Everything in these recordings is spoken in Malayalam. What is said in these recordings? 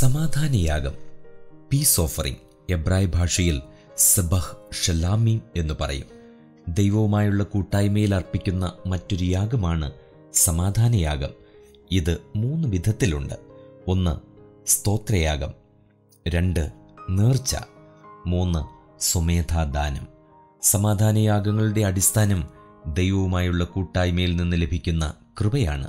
സമാധാനയാഗം പീസ് ഓഫറിംഗ് എബ്രായ ഭാഷയിൽ സബഹ് ഷലാമീം എന്ന് പറയും ദൈവവുമായുള്ള കൂട്ടായ്മയിൽ അർപ്പിക്കുന്ന മറ്റൊരു യാഗമാണ് സമാധാനയാഗം ഇത് മൂന്ന് വിധത്തിലുണ്ട് ഒന്ന് സ്തോത്രയാഗം രണ്ട് നേർച്ച മൂന്ന് സ്വമേധാദാനം സമാധാനയാഗങ്ങളുടെ അടിസ്ഥാനം ദൈവവുമായുള്ള കൂട്ടായ്മയിൽ നിന്ന് ലഭിക്കുന്ന കൃപയാണ്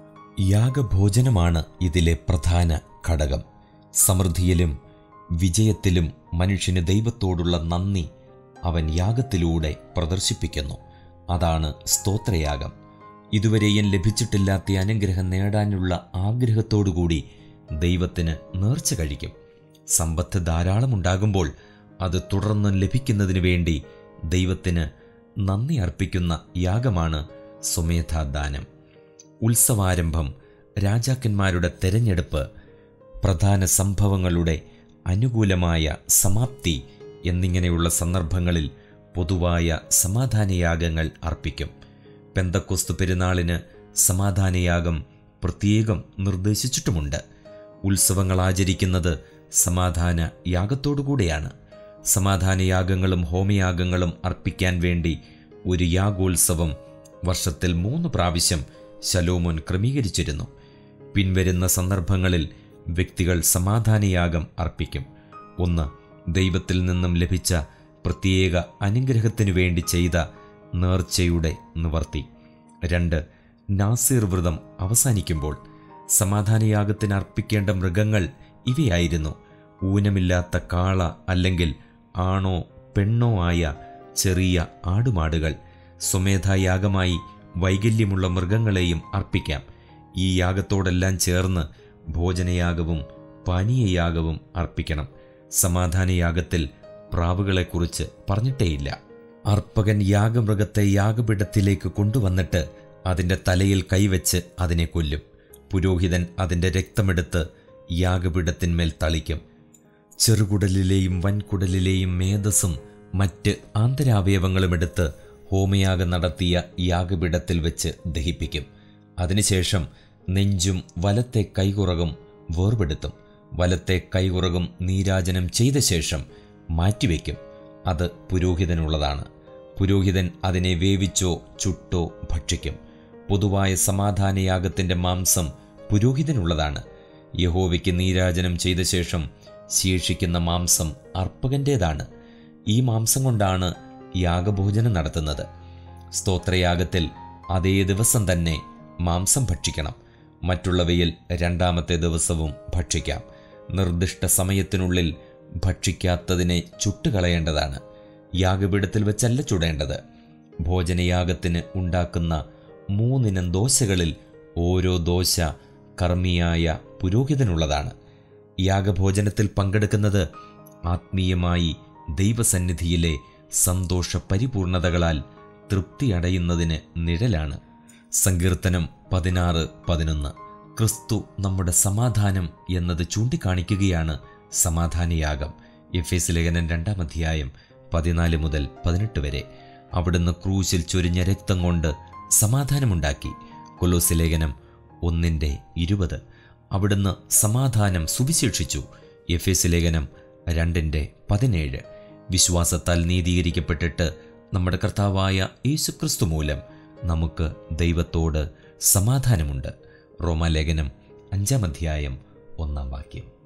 യാഗഭോജനമാണ് ഇതിലെ പ്രധാന ഘടകം സമൃദ്ധിയിലും വിജയത്തിലും മനുഷ്യന് ദൈവത്തോടുള്ള നന്ദി അവൻ യാഗത്തിലൂടെ പ്രദർശിപ്പിക്കുന്നു അതാണ് സ്തോത്രയാഗം ഇതുവരെയും ലഭിച്ചിട്ടില്ലാത്ത അനുഗ്രഹം നേടാനുള്ള ആഗ്രഹത്തോടുകൂടി ദൈവത്തിന് നേർച്ച കഴിക്കും സമ്പത്ത് ധാരാളമുണ്ടാകുമ്പോൾ അത് തുടർന്ന് ലഭിക്കുന്നതിന് വേണ്ടി ദൈവത്തിന് നന്ദി അർപ്പിക്കുന്ന യാഗമാണ് സ്വമേധാദാനം ഉത്സവാരംഭം രാജാക്കന്മാരുടെ തെരഞ്ഞെടുപ്പ് പ്രധാന സംഭവങ്ങളുടെ അനുകൂലമായ സമാപ്തി എന്നിങ്ങനെയുള്ള സന്ദർഭങ്ങളിൽ പൊതുവായ സമാധാനയാഗങ്ങൾ അർപ്പിക്കും പെന്തക്കൊസ്തു പെരുന്നാളിന് സമാധാനയാഗം പ്രത്യേകം നിർദ്ദേശിച്ചിട്ടുമുണ്ട് ഉത്സവങ്ങൾ ആചരിക്കുന്നത് സമാധാന യാഗത്തോടുകൂടെയാണ് സമാധാനയാഗങ്ങളും ഹോമയാഗങ്ങളും അർപ്പിക്കാൻ വേണ്ടി ഒരു യാഗോത്സവം വർഷത്തിൽ മൂന്ന് പ്രാവശ്യം ശലോമോൻ ക്രമീകരിച്ചിരുന്നു പിൻവരുന്ന സന്ദർഭങ്ങളിൽ വ്യക്തികൾ സമാധാനയാഗം അർപ്പിക്കും ഒന്ന് ദൈവത്തിൽ നിന്നും ലഭിച്ച പ്രത്യേക അനുഗ്രഹത്തിനു വേണ്ടി ചെയ്ത നേർച്ചയുടെ നിവർത്തി രണ്ട് നാസിർ വ്രതം അവസാനിക്കുമ്പോൾ സമാധാനയാഗത്തിന് അർപ്പിക്കേണ്ട മൃഗങ്ങൾ ഇവയായിരുന്നു ഊനമില്ലാത്ത കാള അല്ലെങ്കിൽ ആണോ പെണ്ണോ ആയ ചെറിയ ആടുമാടുകൾ സ്വമേധായാഗമായി വൈകല്യമുള്ള മൃഗങ്ങളെയും അർപ്പിക്കാം ഈ യാഗത്തോടെല്ലാം ചേർന്ന് ഭോജനയാഗവും പാനീയയാഗവും അർപ്പിക്കണം സമാധാനയാഗത്തിൽ പ്രാവുകളെക്കുറിച്ച് പറഞ്ഞിട്ടേയില്ല അർപ്പകൻ യാഗമൃഗത്തെ യാഗപീഠത്തിലേക്ക് കൊണ്ടുവന്നിട്ട് അതിൻ്റെ തലയിൽ കൈവച്ച് അതിനെ കൊല്ലും പുരോഹിതൻ അതിൻ്റെ രക്തമെടുത്ത് യാഗപീഠത്തിന്മേൽ തളിക്കും ചെറുകുടലിലെയും വൻകുടലിലെയും മേധസ്സും മറ്റ് ആന്തരാവയവങ്ങളും എടുത്ത് ഹോമയാഗം നടത്തിയ യാഗപീഠത്തിൽ വെച്ച് ദഹിപ്പിക്കും അതിനുശേഷം നെഞ്ചും വലത്തെ കൈകുറകും വേർപെടുത്തും വലത്തെ കൈകുറകും നീരാജനം ചെയ്ത ശേഷം മാറ്റിവെക്കും അത് പുരോഹിതനുള്ളതാണ് പുരോഹിതൻ അതിനെ വേവിച്ചോ ചുട്ടോ ഭക്ഷിക്കും പൊതുവായ സമാധാനയാഗത്തിൻ്റെ മാംസം പുരോഹിതനുള്ളതാണ് യഹോവയ്ക്ക് നീരാജനം ചെയ്ത ശേഷം ശേഷിക്കുന്ന മാംസം അർപ്പകൻ്റേതാണ് ഈ മാംസം കൊണ്ടാണ് യാഗഭോജനം നടത്തുന്നത് സ്തോത്രയാഗത്തിൽ അതേ ദിവസം തന്നെ മാംസം ഭക്ഷിക്കണം മറ്റുള്ളവയിൽ രണ്ടാമത്തെ ദിവസവും ഭക്ഷിക്കാം നിർദ്ദിഷ്ട സമയത്തിനുള്ളിൽ ഭക്ഷിക്കാത്തതിനെ ചുട്ടുകളയേണ്ടതാണ് യാഗപീഠത്തിൽ വെച്ചല്ല ചുടേണ്ടത് ഭോജനയാഗത്തിന് ഉണ്ടാക്കുന്ന മൂന്നിനം ദോശകളിൽ ഓരോ ദോശ കർമ്മിയായ പുരോഹിതനുള്ളതാണ് യാഗഭോജനത്തിൽ പങ്കെടുക്കുന്നത് ആത്മീയമായി ദൈവസന്നിധിയിലെ സന്തോഷ പരിപൂർണതകളാൽ തൃപ്തി അടയുന്നതിന് നിഴലാണ് സങ്കീർത്തനം പതിനാറ് പതിനൊന്ന് ക്രിസ്തു നമ്മുടെ സമാധാനം എന്നത് ചൂണ്ടിക്കാണിക്കുകയാണ് സമാധാനയാഗം എഫ് എസ് ലേഖനം രണ്ടാം അധ്യായം പതിനാല് മുതൽ പതിനെട്ട് വരെ അവിടുന്ന് ക്രൂശിൽ ചൊരിഞ്ഞ രക്തം കൊണ്ട് സമാധാനമുണ്ടാക്കി കൊലോസ് ലേഖനം ഒന്നിൻ്റെ ഇരുപത് അവിടുന്ന് സമാധാനം സുവിശേഷിച്ചു എഫ് എസ് ലേഖനം രണ്ടിൻ്റെ പതിനേഴ് വിശ്വാസത്താൽ നീതീകരിക്കപ്പെട്ടിട്ട് നമ്മുടെ കർത്താവായ യേശുക്രിസ്തു മൂലം നമുക്ക് ദൈവത്തോട് സമാധാനമുണ്ട് റോമാലേഖനം അഞ്ചാം അധ്യായം ഒന്നാം വാക്യം